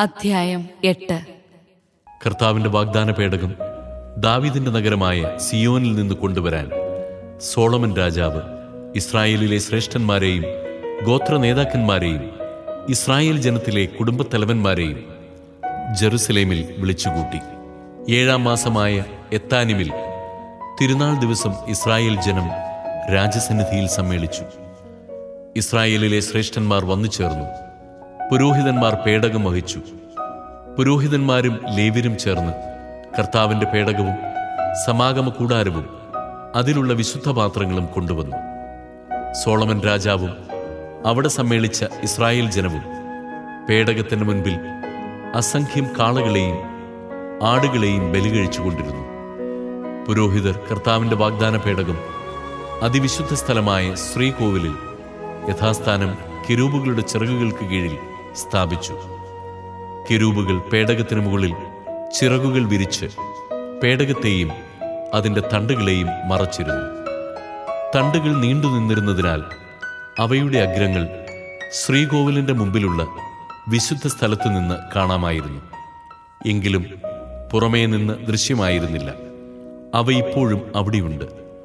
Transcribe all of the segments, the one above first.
അധ്യായം എട്ട് കർത്താവിന്റെ വാഗ്ദാന പേടകം ദാവീദിന്റെ നഗരമായ സിയോനിൽ നിന്ന് കൊണ്ടുവരാൻ സോളമൻ രാജാവ് ഇസ്രായേലിലെ ശ്രേഷ്ഠന്മാരെയും ഗോത്ര നേതാക്കന്മാരെയും ഇസ്രായേൽ ജനത്തിലെ കുടുംബത്തലവന്മാരെയും ജെറുസലേമിൽ വിളിച്ചുകൂട്ടി ഏഴാം മാസമായ എത്താനിമിൽ തിരുനാൾ ദിവസം ഇസ്രായേൽ ജനം രാജസന്നിധിയിൽ സമ്മേളിച്ചു ഇസ്രായേലിലെ ശ്രേഷ്ഠന്മാർ വന്നു ചേർന്നു പുരോഹിതന്മാർ പേടകം വഹിച്ചു പുരോഹിതന്മാരും ലേവ്യരും ചേർന്ന് കർത്താവിന്റെ പേടകവും സമാഗമ കൂടാരവും അതിലുള്ള വിശുദ്ധ പാത്രങ്ങളും കൊണ്ടുവന്നു സോളമൻ രാജാവും അവിടെ സമ്മേളിച്ച ഇസ്രായേൽ ജനവും പേടകത്തിന് മുൻപിൽ അസംഖ്യം കാളകളെയും ആടുകളെയും ബലികഴിച്ചുകൊണ്ടിരുന്നു പുരോഹിതർ കർത്താവിന്റെ വാഗ്ദാന പേടകം അതിവിശുദ്ധ സ്ഥലമായ ശ്രീകോവിലിൽ യഥാസ്ഥാനം കിരൂബുകളുടെ ചിറകുകൾക്ക് കീഴിൽ സ്ഥാപിച്ചു കിരൂബുകൾ പേടകത്തിന് മുകളിൽ ചിറകുകൾ വിരിച്ച് പേടകത്തെയും അതിന്റെ തണ്ടുകളെയും മറച്ചിരുന്നു തണ്ടുകൾ നീണ്ടു നിന്നിരുന്നതിനാൽ അവയുടെ അഗ്രങ്ങൾ ശ്രീകോവിലിന്റെ മുമ്പിലുള്ള വിശുദ്ധ സ്ഥലത്തു നിന്ന് കാണാമായിരുന്നു എങ്കിലും പുറമേ നിന്ന് ദൃശ്യമായിരുന്നില്ല അവ ഇപ്പോഴും അവിടെയുണ്ട്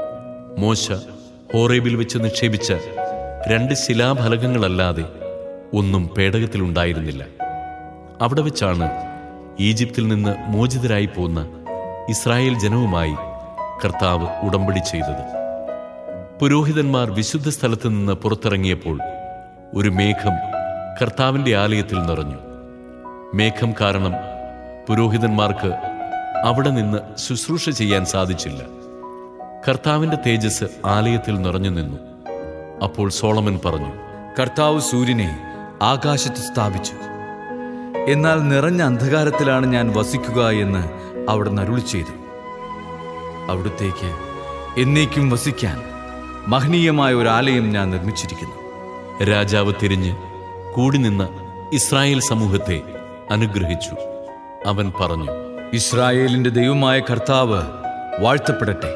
മോശ ഹോറേബിൽ വെച്ച് നിക്ഷേപിച്ച രണ്ട് ശിലാഫലകങ്ങളല്ലാതെ ഒന്നും പേടകത്തിലുണ്ടായിരുന്നില്ല അവിടെ വെച്ചാണ് ഈജിപ്തിൽ നിന്ന് മോചിതരായി പോന്ന ഇസ്രായേൽ ജനവുമായി കർത്താവ് ഉടമ്പടി ചെയ്തത് പുരോഹിതന്മാർ വിശുദ്ധ സ്ഥലത്ത് നിന്ന് പുറത്തിറങ്ങിയപ്പോൾ ഒരു മേഘം കർത്താവിന്റെ ആലയത്തിൽ നിറഞ്ഞു മേഘം കാരണം പുരോഹിതന്മാർക്ക് അവിടെ നിന്ന് ശുശ്രൂഷ ചെയ്യാൻ സാധിച്ചില്ല കർത്താവിന്റെ തേജസ് ആലയത്തിൽ നിറഞ്ഞു നിന്നു അപ്പോൾ സോളമൻ പറഞ്ഞു കർത്താവ് സൂര്യനെ ആകാശത്ത് സ്ഥാപിച്ചു എന്നാൽ നിറഞ്ഞ അന്ധകാരത്തിലാണ് ഞാൻ വസിക്കുക എന്ന് അവിടെ നരുളി ചെയ്തു അവിടുത്തേക്ക് എന്നേക്കും വസിക്കാൻ മഹനീയമായ ഒരു ആലയം ഞാൻ നിർമ്മിച്ചിരിക്കുന്നു രാജാവ് തിരിഞ്ഞ് കൂടി നിന്ന ഇസ്രായേൽ സമൂഹത്തെ അനുഗ്രഹിച്ചു അവൻ പറഞ്ഞു ഇസ്രായേലിന്റെ ദൈവമായ കർത്താവ് വാഴ്ത്തപ്പെടട്ടെ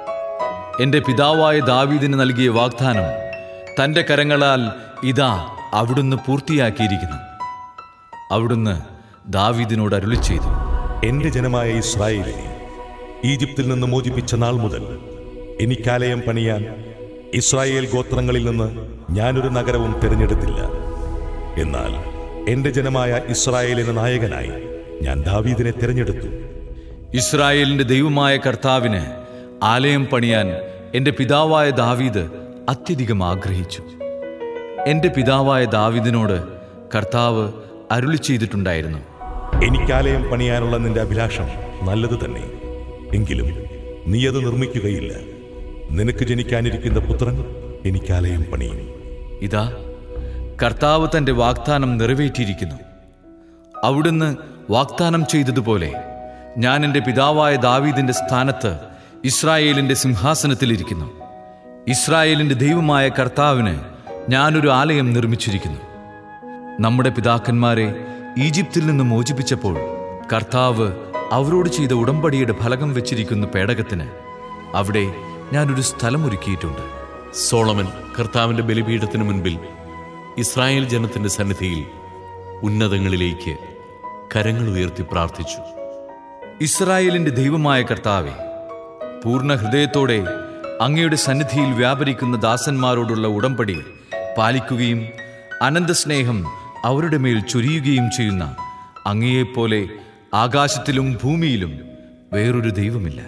എന്റെ പിതാവായ ദാവീദിന് നൽകിയ വാഗ്ദാനം തന്റെ കരങ്ങളാൽ ഇതാ അവിടുന്ന് പൂർത്തിയാക്കിയിരിക്കുന്നു അവിടുന്ന് ദാവീദിനോട് അരുളി ചെയ്തു എന്റെ ജനമായ ഇസ്രായേലിനെ ഈജിപ്തിൽ നിന്ന് മോചിപ്പിച്ച നാൾ മുതൽ എനിക്കാലയം പണിയാൻ ഇസ്രായേൽ ഗോത്രങ്ങളിൽ നിന്ന് ഞാനൊരു നഗരവും തിരഞ്ഞെടുത്തില്ല എന്നാൽ എന്റെ ജനമായ ഇസ്രായേലിന് നായകനായി ഞാൻ ദാവീദിനെ തിരഞ്ഞെടുത്തു ഇസ്രായേലിന്റെ ദൈവമായ കർത്താവിന് ആലയം പണിയാൻ എന്റെ പിതാവായ ദാവീദ് അത്യധികം ആഗ്രഹിച്ചു എന്റെ പിതാവായ ദാവീദിനോട് കർത്താവ് അരുളി ചെയ്തിട്ടുണ്ടായിരുന്നു എനിക്കാലയം പണിയാനുള്ള നിന്റെ അഭിലാഷം നല്ലത് തന്നെ എങ്കിലും നീ അത് നിർമ്മിക്കുകയില്ല നിനക്ക് ജനിക്കാനിരിക്കുന്ന പുത്രൻ എനിക്കാലയം പണിയും ഇതാ കർത്താവ് തന്റെ വാഗ്ദാനം നിറവേറ്റിയിരിക്കുന്നു അവിടുന്ന് വാഗ്ദാനം ചെയ്തതുപോലെ ഞാൻ എൻ്റെ പിതാവായ ദാവീദിന്റെ സ്ഥാനത്ത് ഇസ്രായേലിന്റെ സിംഹാസനത്തിലിരിക്കുന്നു ഇസ്രായേലിന്റെ ദൈവമായ കർത്താവിന് ഞാനൊരു ആലയം നിർമ്മിച്ചിരിക്കുന്നു നമ്മുടെ പിതാക്കന്മാരെ ഈജിപ്തിൽ നിന്ന് മോചിപ്പിച്ചപ്പോൾ കർത്താവ് അവരോട് ചെയ്ത ഉടമ്പടിയുടെ ഫലകം വെച്ചിരിക്കുന്ന പേടകത്തിന് അവിടെ ഞാനൊരു സ്ഥലമൊരുക്കിയിട്ടുണ്ട് സോളമൻ കർത്താവിന്റെ ബലിപീഠത്തിന് മുൻപിൽ ഇസ്രായേൽ ജനത്തിന്റെ സന്നിധിയിൽ ഉന്നതങ്ങളിലേക്ക് കരങ്ങൾ ഉയർത്തി പ്രാർത്ഥിച്ചു ഇസ്രായേലിന്റെ ദൈവമായ കർത്താവെ പൂർണ്ണ ഹൃദയത്തോടെ അങ്ങയുടെ സന്നിധിയിൽ വ്യാപരിക്കുന്ന ദാസന്മാരോടുള്ള ഉടമ്പടി പാലിക്കുകയും അനന്തസ്നേഹം അവരുടെ മേൽ ചൊരിയുകയും ചെയ്യുന്ന അങ്ങയെപ്പോലെ ആകാശത്തിലും ഭൂമിയിലും വേറൊരു ദൈവമില്ല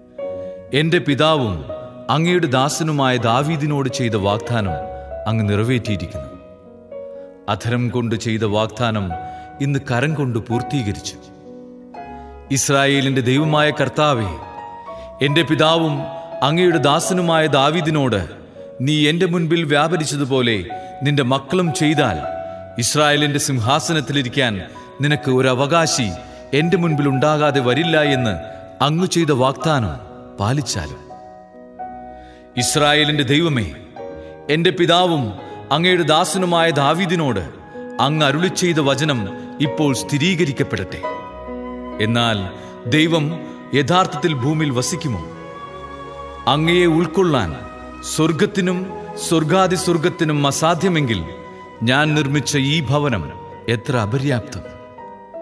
എന്റെ പിതാവും അങ്ങയുടെ ദാസനുമായ ദാവീദിനോട് ചെയ്ത വാഗ്ദാനം അങ്ങ് നിറവേറ്റിയിരിക്കുന്നു അധരം കൊണ്ട് ചെയ്ത വാഗ്ദാനം ഇന്ന് കരം കൊണ്ട് പൂർത്തീകരിച്ചു ഇസ്രായേലിന്റെ ദൈവമായ കർത്താവെ എന്റെ പിതാവും അങ്ങയുടെ ദാസനുമായ ദാവീദിനോട് നീ എന്റെ മുൻപിൽ വ്യാപരിച്ചതുപോലെ നിന്റെ മക്കളും ചെയ്താൽ ഇസ്രായേലിന്റെ സിംഹാസനത്തിലിരിക്കാൻ നിനക്ക് ഒരു അവകാശി എന്റെ മുൻപിൽ ഉണ്ടാകാതെ വരില്ല എന്ന് അങ്ങ് ചെയ്ത വാഗ്ദാനം പാലിച്ചാലും ഇസ്രായേലിന്റെ ദൈവമേ എന്റെ പിതാവും അങ്ങയുടെ ദാസനുമായ ദാവീദിനോട് അങ്ങ് അരുളി ചെയ്ത വചനം ഇപ്പോൾ സ്ഥിരീകരിക്കപ്പെടട്ടെ എന്നാൽ ദൈവം യഥാർത്ഥത്തിൽ ഭൂമിയിൽ വസിക്കുമോ അങ്ങയെ ഉൾക്കൊള്ളാൻ സ്വർഗത്തിനും സ്വർഗാതി സ്വർഗത്തിനും അസാധ്യമെങ്കിൽ ഞാൻ നിർമ്മിച്ച ഈ ഭവനം എത്ര അപര്യാപ്തം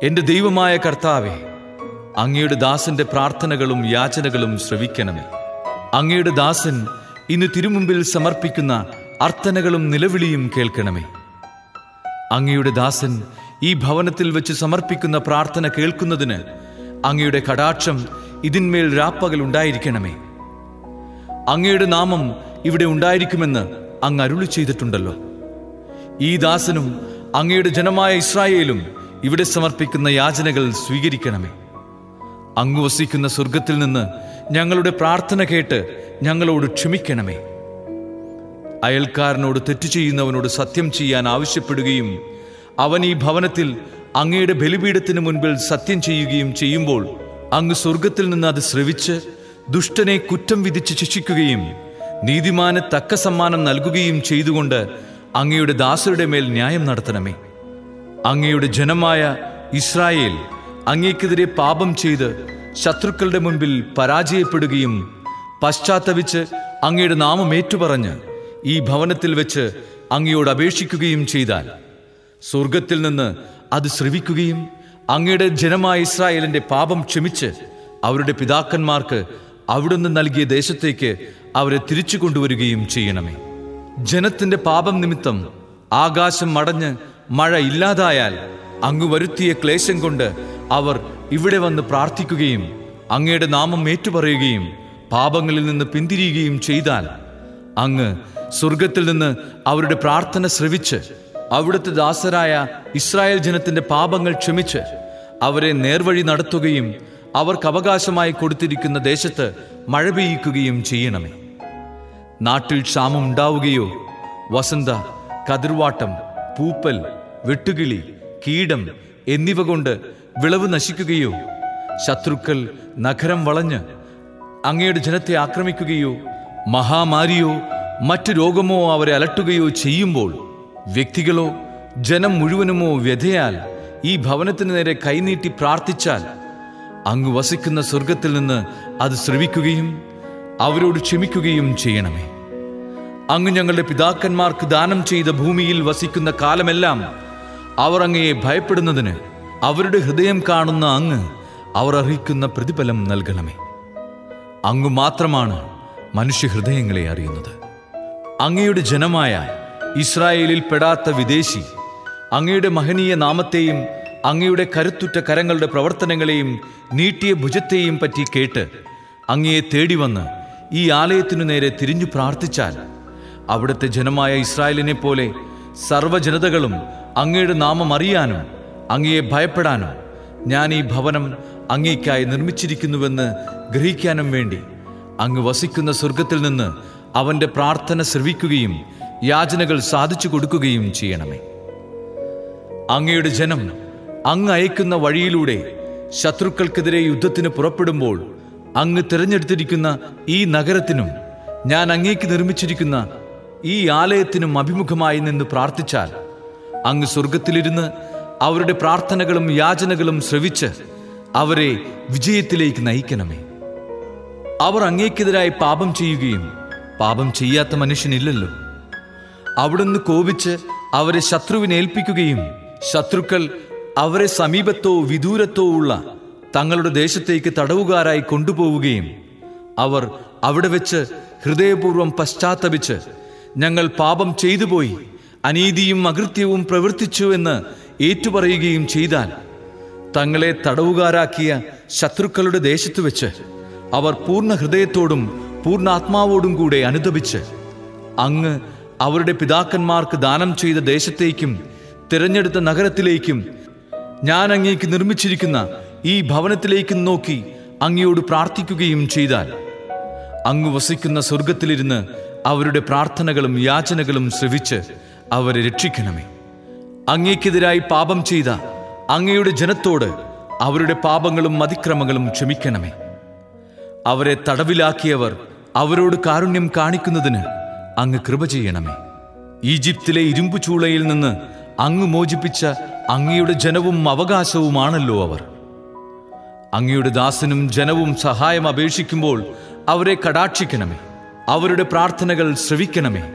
എന്റെ ദൈവമായ കർത്താവെ അങ്ങയുടെ ദാസന്റെ പ്രാർത്ഥനകളും യാചനകളും ശ്രവിക്കണമേ അങ്ങയുടെ ദാസൻ ഇന്ന് തിരുമുമ്പിൽ സമർപ്പിക്കുന്ന അർത്ഥനകളും നിലവിളിയും കേൾക്കണമേ അങ്ങയുടെ ദാസൻ ഈ ഭവനത്തിൽ വെച്ച് സമർപ്പിക്കുന്ന പ്രാർത്ഥന കേൾക്കുന്നതിന് അങ്ങയുടെ കടാക്ഷം ഇതിന്മേൽ രാപ്പകൽ ഉണ്ടായിരിക്കണമേ അങ്ങയുടെ നാമം ഇവിടെ ഉണ്ടായിരിക്കുമെന്ന് അങ്ങ് അരുളി ചെയ്തിട്ടുണ്ടല്ലോ ഈ ദാസനും അങ്ങയുടെ ജനമായ ഇസ്രായേലും ഇവിടെ സമർപ്പിക്കുന്ന യാചനകൾ സ്വീകരിക്കണമേ അങ്ങ് വസിക്കുന്ന സ്വർഗത്തിൽ നിന്ന് ഞങ്ങളുടെ പ്രാർത്ഥന കേട്ട് ഞങ്ങളോട് ക്ഷമിക്കണമേ അയൽക്കാരനോട് തെറ്റു ചെയ്യുന്നവനോട് സത്യം ചെയ്യാൻ ആവശ്യപ്പെടുകയും അവൻ ഈ ഭവനത്തിൽ അങ്ങയുടെ ബലിപീഠത്തിന് മുൻപിൽ സത്യം ചെയ്യുകയും ചെയ്യുമ്പോൾ അങ്ങ് സ്വർഗത്തിൽ നിന്ന് അത് ശ്രവിച്ച് ദുഷ്ടനെ കുറ്റം വിധിച്ച് ശിക്ഷിക്കുകയും നീതിമാന് തക്ക സമ്മാനം നൽകുകയും ചെയ്തുകൊണ്ട് അങ്ങയുടെ ദാസരുടെ മേൽ ന്യായം നടത്തണമേ അങ്ങയുടെ ജനമായ ഇസ്രായേൽ അങ്ങേക്കെതിരെ പാപം ചെയ്ത് ശത്രുക്കളുടെ മുൻപിൽ പരാജയപ്പെടുകയും പശ്ചാത്തപിച്ച് അങ്ങയുടെ നാമം ഏറ്റുപറഞ്ഞ് ഈ ഭവനത്തിൽ വെച്ച് അങ്ങയോട് അപേക്ഷിക്കുകയും ചെയ്താൽ സ്വർഗത്തിൽ നിന്ന് അത് ശ്രവിക്കുകയും അങ്ങയുടെ ജനമായ ഇസ്രായേലിന്റെ പാപം ക്ഷമിച്ച് അവരുടെ പിതാക്കന്മാർക്ക് അവിടുന്ന് നൽകിയ ദേശത്തേക്ക് അവരെ തിരിച്ചു കൊണ്ടുവരികയും ചെയ്യണമേ ജനത്തിന്റെ പാപം നിമിത്തം ആകാശം മടഞ്ഞ് മഴ ഇല്ലാതായാൽ അങ്ങ് വരുത്തിയ ക്ലേശം കൊണ്ട് അവർ ഇവിടെ വന്ന് പ്രാർത്ഥിക്കുകയും അങ്ങയുടെ നാമം ഏറ്റുപറയുകയും പാപങ്ങളിൽ നിന്ന് പിന്തിരിയുകയും ചെയ്താൽ അങ്ങ് സ്വർഗത്തിൽ നിന്ന് അവരുടെ പ്രാർത്ഥന ശ്രവിച്ച് അവിടുത്തെ ദാസരായ ഇസ്രായേൽ ജനത്തിന്റെ പാപങ്ങൾ ക്ഷമിച്ച് അവരെ നേർവഴി നടത്തുകയും അവർക്ക് അവകാശമായി കൊടുത്തിരിക്കുന്ന ദേശത്ത് മഴ പെയ്യിക്കുകയും ചെയ്യണമേ നാട്ടിൽ ക്ഷാമം ഉണ്ടാവുകയോ വസന്ത കതിർവാട്ടം പൂപ്പൽ വെട്ടുകിളി കീടം എന്നിവ കൊണ്ട് വിളവ് നശിക്കുകയോ ശത്രുക്കൾ നഗരം വളഞ്ഞ് അങ്ങയുടെ ജനത്തെ ആക്രമിക്കുകയോ മഹാമാരിയോ മറ്റു രോഗമോ അവരെ അലട്ടുകയോ ചെയ്യുമ്പോൾ വ്യക്തികളോ ജനം മുഴുവനുമോ വ്യഥയാൽ ഈ ഭവനത്തിന് നേരെ കൈനീട്ടി പ്രാർത്ഥിച്ചാൽ അങ്ങ് വസിക്കുന്ന സ്വർഗത്തിൽ നിന്ന് അത് ശ്രവിക്കുകയും അവരോട് ക്ഷമിക്കുകയും ചെയ്യണമേ അങ്ങ് ഞങ്ങളുടെ പിതാക്കന്മാർക്ക് ദാനം ചെയ്ത ഭൂമിയിൽ വസിക്കുന്ന കാലമെല്ലാം അവർ അങ്ങയെ ഭയപ്പെടുന്നതിന് അവരുടെ ഹൃദയം കാണുന്ന അങ്ങ് അവർ അർഹിക്കുന്ന പ്രതിഫലം നൽകണമേ അങ്ങ് മാത്രമാണ് മനുഷ്യഹൃദയങ്ങളെ അറിയുന്നത് അങ്ങയുടെ ജനമായ ഇസ്രായേലിൽ പെടാത്ത വിദേശി അങ്ങയുടെ മഹനീയ നാമത്തെയും അങ്ങയുടെ കരുത്തുറ്റ കരങ്ങളുടെ പ്രവർത്തനങ്ങളെയും നീട്ടിയ ഭുജത്തെയും പറ്റി കേട്ട് അങ്ങയെ തേടി വന്ന് ഈ ആലയത്തിനു നേരെ തിരിഞ്ഞു പ്രാർത്ഥിച്ചാൽ അവിടുത്തെ ജനമായ ഇസ്രായേലിനെ പോലെ സർവ്വജനതകളും അങ്ങയുടെ നാമം അറിയാനും അങ്ങയെ ഭയപ്പെടാനും ഞാൻ ഈ ഭവനം അങ്ങേക്കായി നിർമ്മിച്ചിരിക്കുന്നുവെന്ന് ഗ്രഹിക്കാനും വേണ്ടി അങ്ങ് വസിക്കുന്ന സ്വർഗത്തിൽ നിന്ന് അവന്റെ പ്രാർത്ഥന ശ്രവിക്കുകയും യാചനകൾ സാധിച്ചു കൊടുക്കുകയും ചെയ്യണമേ അങ്ങയുടെ ജനം അങ്ങ് അയക്കുന്ന വഴിയിലൂടെ ശത്രുക്കൾക്കെതിരെ യുദ്ധത്തിന് പുറപ്പെടുമ്പോൾ അങ്ങ് തിരഞ്ഞെടുത്തിരിക്കുന്ന ഈ നഗരത്തിനും ഞാൻ അങ്ങേക്ക് നിർമ്മിച്ചിരിക്കുന്ന ഈ ആലയത്തിനും അഭിമുഖമായി നിന്ന് പ്രാർത്ഥിച്ചാൽ അങ്ങ് സ്വർഗത്തിലിരുന്ന് അവരുടെ പ്രാർത്ഥനകളും യാചനകളും ശ്രവിച്ച് അവരെ വിജയത്തിലേക്ക് നയിക്കണമേ അവർ അങ്ങേക്കെതിരായി പാപം ചെയ്യുകയും പാപം ചെയ്യാത്ത മനുഷ്യനില്ലല്ലോ അവിടുന്ന് കോപിച്ച് അവരെ ശത്രുവിനെ ഏൽപ്പിക്കുകയും ശത്രുക്കൾ അവരെ സമീപത്തോ വിദൂരത്തോ ഉള്ള തങ്ങളുടെ ദേശത്തേക്ക് തടവുകാരായി കൊണ്ടുപോവുകയും അവർ അവിടെ വെച്ച് ഹൃദയപൂർവ്വം പശ്ചാത്തപിച്ച് ഞങ്ങൾ പാപം ചെയ്തുപോയി അനീതിയും അകൃത്യവും പ്രവർത്തിച്ചു എന്ന് ഏറ്റുപറയുകയും ചെയ്താൽ തങ്ങളെ തടവുകാരാക്കിയ ശത്രുക്കളുടെ ദേശത്ത് വെച്ച് അവർ പൂർണ്ണ ഹൃദയത്തോടും പൂർണ്ണ ആത്മാവോടും കൂടെ അനുദപിച്ച് അങ്ങ് അവരുടെ പിതാക്കന്മാർക്ക് ദാനം ചെയ്ത ദേശത്തേക്കും തിരഞ്ഞെടുത്ത നഗരത്തിലേക്കും ഞാൻ അങ്ങേക്ക് നിർമ്മിച്ചിരിക്കുന്ന ഈ ഭവനത്തിലേക്കും നോക്കി അങ്ങയോട് പ്രാർത്ഥിക്കുകയും ചെയ്താൽ അങ്ങ് വസിക്കുന്ന സ്വർഗത്തിലിരുന്ന് അവരുടെ പ്രാർത്ഥനകളും യാചനകളും ശ്രവിച്ച് അവരെ രക്ഷിക്കണമേ അങ്ങേക്കെതിരായി പാപം ചെയ്ത അങ്ങയുടെ ജനത്തോട് അവരുടെ പാപങ്ങളും അതിക്രമങ്ങളും ക്ഷമിക്കണമേ അവരെ തടവിലാക്കിയവർ അവരോട് കാരുണ്യം കാണിക്കുന്നതിന് അങ്ങ് കൃപ ചെയ്യണമേ ഈജിപ്തിലെ ഇരുമ്പു ചൂളയിൽ നിന്ന് അങ്ങ് മോചിപ്പിച്ച അങ്ങയുടെ ജനവും അവകാശവുമാണല്ലോ അവർ അങ്ങയുടെ ദാസനും ജനവും സഹായം അപേക്ഷിക്കുമ്പോൾ അവരെ കടാക്ഷിക്കണമേ അവരുടെ പ്രാർത്ഥനകൾ ശ്രവിക്കണമേ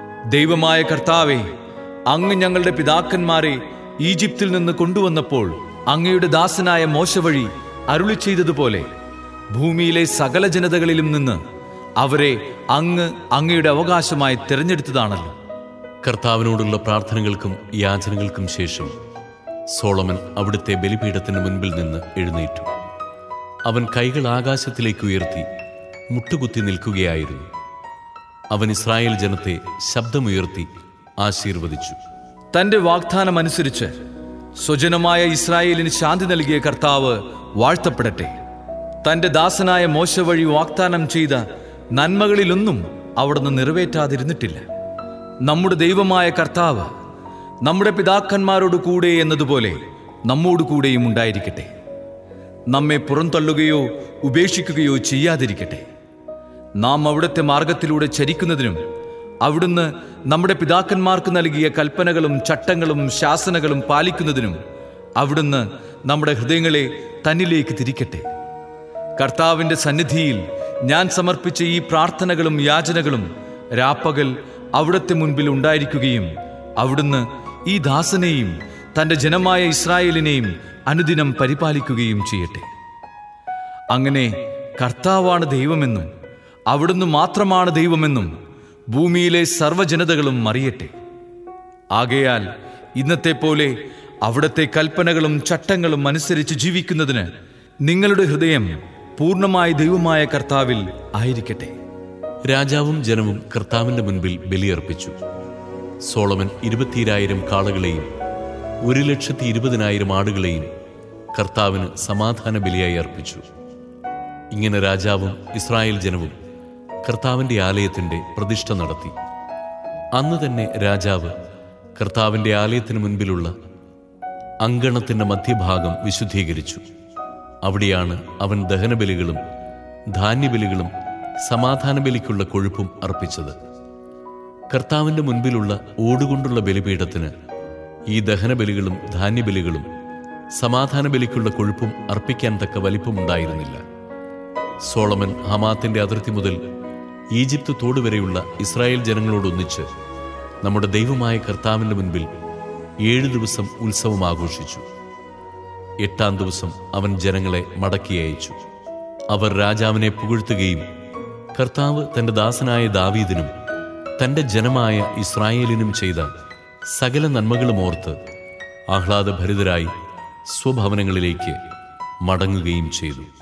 ദൈവമായ കർത്താവെ അങ്ങ് ഞങ്ങളുടെ പിതാക്കന്മാരെ ഈജിപ്തിൽ നിന്ന് കൊണ്ടുവന്നപ്പോൾ അങ്ങയുടെ ദാസനായ മോശ വഴി അരുളി ചെയ്തതുപോലെ ഭൂമിയിലെ സകല ജനതകളിലും നിന്ന് അവരെ അങ്ങ് അങ്ങയുടെ അവകാശമായി തിരഞ്ഞെടുത്തതാണല്ലോ കർത്താവിനോടുള്ള പ്രാർത്ഥനകൾക്കും യാചനകൾക്കും ശേഷം സോളമൻ അവിടുത്തെ ബലിപീഠത്തിന് മുൻപിൽ നിന്ന് എഴുന്നേറ്റു അവൻ കൈകൾ ആകാശത്തിലേക്ക് ഉയർത്തി മുട്ടുകുത്തി നിൽക്കുകയായിരുന്നു അവൻ ഇസ്രായേൽ ജനത്തെ ശബ്ദമുയർത്തി ആശീർവദിച്ചു തന്റെ വാഗ്ദാനം അനുസരിച്ച് സ്വജനമായ ഇസ്രായേലിന് ശാന്തി നൽകിയ കർത്താവ് വാഴ്ത്തപ്പെടട്ടെ തന്റെ ദാസനായ മോശ വഴി വാഗ്ദാനം ചെയ്ത നന്മകളിലൊന്നും അവിടുന്ന് നിറവേറ്റാതിരുന്നിട്ടില്ല നമ്മുടെ ദൈവമായ കർത്താവ് നമ്മുടെ പിതാക്കന്മാരോട് കൂടെ എന്നതുപോലെ നമ്മോട് കൂടെയും ഉണ്ടായിരിക്കട്ടെ നമ്മെ പുറന്തള്ളുകയോ ഉപേക്ഷിക്കുകയോ ചെയ്യാതിരിക്കട്ടെ നാം അവിടുത്തെ മാർഗത്തിലൂടെ ചരിക്കുന്നതിനും അവിടുന്ന് നമ്മുടെ പിതാക്കന്മാർക്ക് നൽകിയ കൽപ്പനകളും ചട്ടങ്ങളും ശാസനകളും പാലിക്കുന്നതിനും അവിടുന്ന് നമ്മുടെ ഹൃദയങ്ങളെ തന്നിലേക്ക് തിരിക്കട്ടെ കർത്താവിന്റെ സന്നിധിയിൽ ഞാൻ സമർപ്പിച്ച ഈ പ്രാർത്ഥനകളും യാചനകളും രാപ്പകൽ അവിടുത്തെ മുൻപിൽ ഉണ്ടായിരിക്കുകയും അവിടുന്ന് ഈ ദാസനെയും തന്റെ ജനമായ ഇസ്രായേലിനെയും അനുദിനം പരിപാലിക്കുകയും ചെയ്യട്ടെ അങ്ങനെ കർത്താവാണ് ദൈവമെന്നും അവിടുന്ന് മാത്രമാണ് ദൈവമെന്നും ഭൂമിയിലെ സർവ്വജനതകളും അറിയട്ടെ ആകയാൽ ഇന്നത്തെ പോലെ അവിടുത്തെ കൽപ്പനകളും ചട്ടങ്ങളും അനുസരിച്ച് ജീവിക്കുന്നതിന് നിങ്ങളുടെ ഹൃദയം പൂർണ്ണമായ ദൈവമായ കർത്താവിൽ ആയിരിക്കട്ടെ രാജാവും ജനവും കർത്താവിന്റെ മുൻപിൽ ബലിയർപ്പിച്ചു സോളമൻ ഇരുപത്തിരായിരം കാളകളെയും ഒരു ലക്ഷത്തി ഇരുപതിനായിരം ആടുകളെയും കർത്താവിന് സമാധാന ബലിയായി അർപ്പിച്ചു ഇങ്ങനെ രാജാവും ഇസ്രായേൽ ജനവും കർത്താവിന്റെ ആലയത്തിന്റെ പ്രതിഷ്ഠ നടത്തി അന്ന് തന്നെ രാജാവ് കർത്താവിന്റെ ആലയത്തിന് മുൻപിലുള്ള അങ്കണത്തിന്റെ മധ്യഭാഗം വിശുദ്ധീകരിച്ചു അവിടെയാണ് അവൻ ദഹനബലികളും ധാന്യബലികളും സമാധാന ബലിക്കുള്ള കൊഴുപ്പും അർപ്പിച്ചത് കർത്താവിന്റെ മുൻപിലുള്ള ഓടുകൊണ്ടുള്ള ബലിപീഠത്തിന് ഈ ദഹനബലികളും ധാന്യബലികളും സമാധാന ബലിക്കുള്ള കൊഴുപ്പും അർപ്പിക്കാൻ തക്ക വലിപ്പമുണ്ടായിരുന്നില്ല സോളമൻ ഹമാത്തിന്റെ അതിർത്തി മുതൽ ഈജിപ്ത് തോട് വരെയുള്ള ഇസ്രായേൽ ജനങ്ങളോടൊന്നിച്ച് നമ്മുടെ ദൈവമായ കർത്താവിന്റെ മുൻപിൽ ഏഴു ദിവസം ഉത്സവം ആഘോഷിച്ചു എട്ടാം ദിവസം അവൻ ജനങ്ങളെ മടക്കി അയച്ചു അവർ രാജാവിനെ പുകഴ്ത്തുകയും കർത്താവ് തന്റെ ദാസനായ ദാവീദിനും തന്റെ ജനമായ ഇസ്രായേലിനും ചെയ്ത സകല നന്മകളും ഓർത്ത് ആഹ്ലാദഭരിതരായി സ്വഭവനങ്ങളിലേക്ക് മടങ്ങുകയും ചെയ്തു